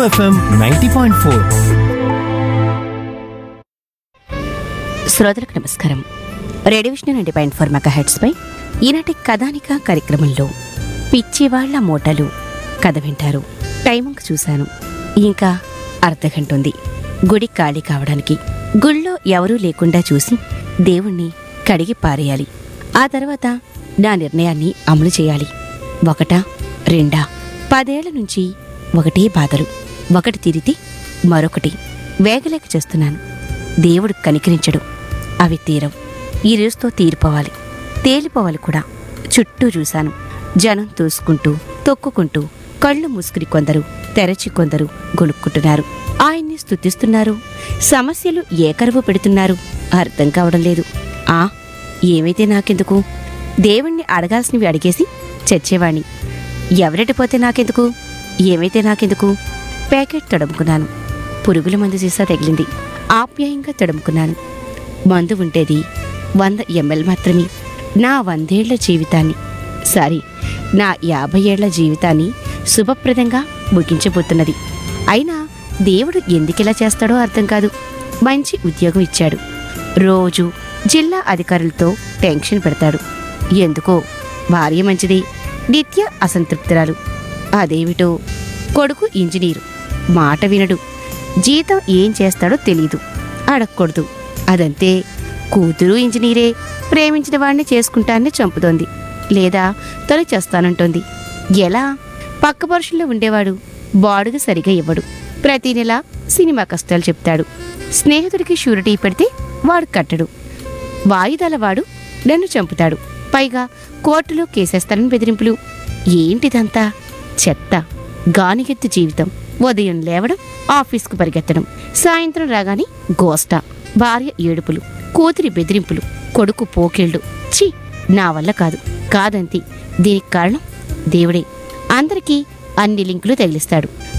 FM ninety point four శ్రోతలకు నమస్కారం radio Vishnu ninety point four mega హెడ్స్పై ఈనాటి కథానిక కార్యక్రమంలో పిచ్చివాళ్ల మూటలు కథ వింటారు టైమింగ్ చూశాను ఇంకా అర్ధగంట ఉంది గుడి ఖాళీ కావడానికి గుళ్ళో ఎవరూ లేకుండా చూసి దేవుణ్ణి కడిగి పారేయాలి ఆ తర్వాత నా నిర్ణయాన్ని అమలు చేయాలి ఒకటా రెండా పదేళ్ల నుంచి ఒకటే బాధలు ఒకటి తిరిగి మరొకటి వేగలేక చేస్తున్నాను దేవుడు కనికరించడు అవి తీరవు ఈ రోజుతో తీరిపోవాలి తేలిపోవాలి కూడా చుట్టూ చూశాను జనం తోసుకుంటూ తొక్కుకుంటూ కళ్ళు మూసుకుని కొందరు తెరచి కొందరు గొణుక్కుంటున్నారు ఆయన్ని స్తుతిస్తున్నారు సమస్యలు ఏకరువు పెడుతున్నారు అర్థం కావడం లేదు ఆ ఏమైతే నాకెందుకు దేవుణ్ణి అడగాల్సినవి అడిగేసి చచ్చేవాణ్ణి ఎవరెటిపోతే నాకెందుకు ఏమైతే నాకెందుకు ప్యాకెట్ తడుముకున్నాను పురుగుల మందు సీసా తగిలింది ఆప్యాయంగా తడుముకున్నాను మందు ఉండేది వంద ఎంఎల్ మాత్రమే నా వందేళ్ల జీవితాన్ని సారీ నా యాభై ఏళ్ల జీవితాన్ని శుభప్రదంగా ముగించబోతున్నది అయినా దేవుడు ఎందుకిలా చేస్తాడో అర్థం కాదు మంచి ఉద్యోగం ఇచ్చాడు రోజు జిల్లా అధికారులతో టెన్షన్ పెడతాడు ఎందుకో భార్య మంచిది నిత్య అసంతృప్తురాలు అదేమిటో కొడుకు ఇంజనీరు మాట వినడు జీతం ఏం చేస్తాడో తెలీదు అడగకూడదు అదంతే కూతురు ఇంజనీరే ప్రేమించిన వాడిని చేసుకుంటానని చంపుతోంది లేదా తను చేస్తానంటోంది ఎలా పక్క పరుషుల్లో ఉండేవాడు బాడుగ సరిగా ఇవ్వడు ప్రతి నెల సినిమా కష్టాలు చెప్తాడు స్నేహితుడికి షూరిటీ పెడితే వాడు కట్టడు వాయిదాల వాడు నన్ను చంపుతాడు పైగా కోర్టులో కేసేస్తానని బెదిరింపులు ఏంటిదంతా చెత్త గానిగెత్తు జీవితం ఉదయం లేవడం ఆఫీస్కు పరిగెత్తడం సాయంత్రం రాగానే గోస్టా భార్య ఏడుపులు కూతురి బెదిరింపులు కొడుకు పోకేళ్ళు ఛీ నా వల్ల కాదు కాదంతి దీనికి కారణం దేవుడే అందరికీ అన్ని లింకులు తగిలిస్తాడు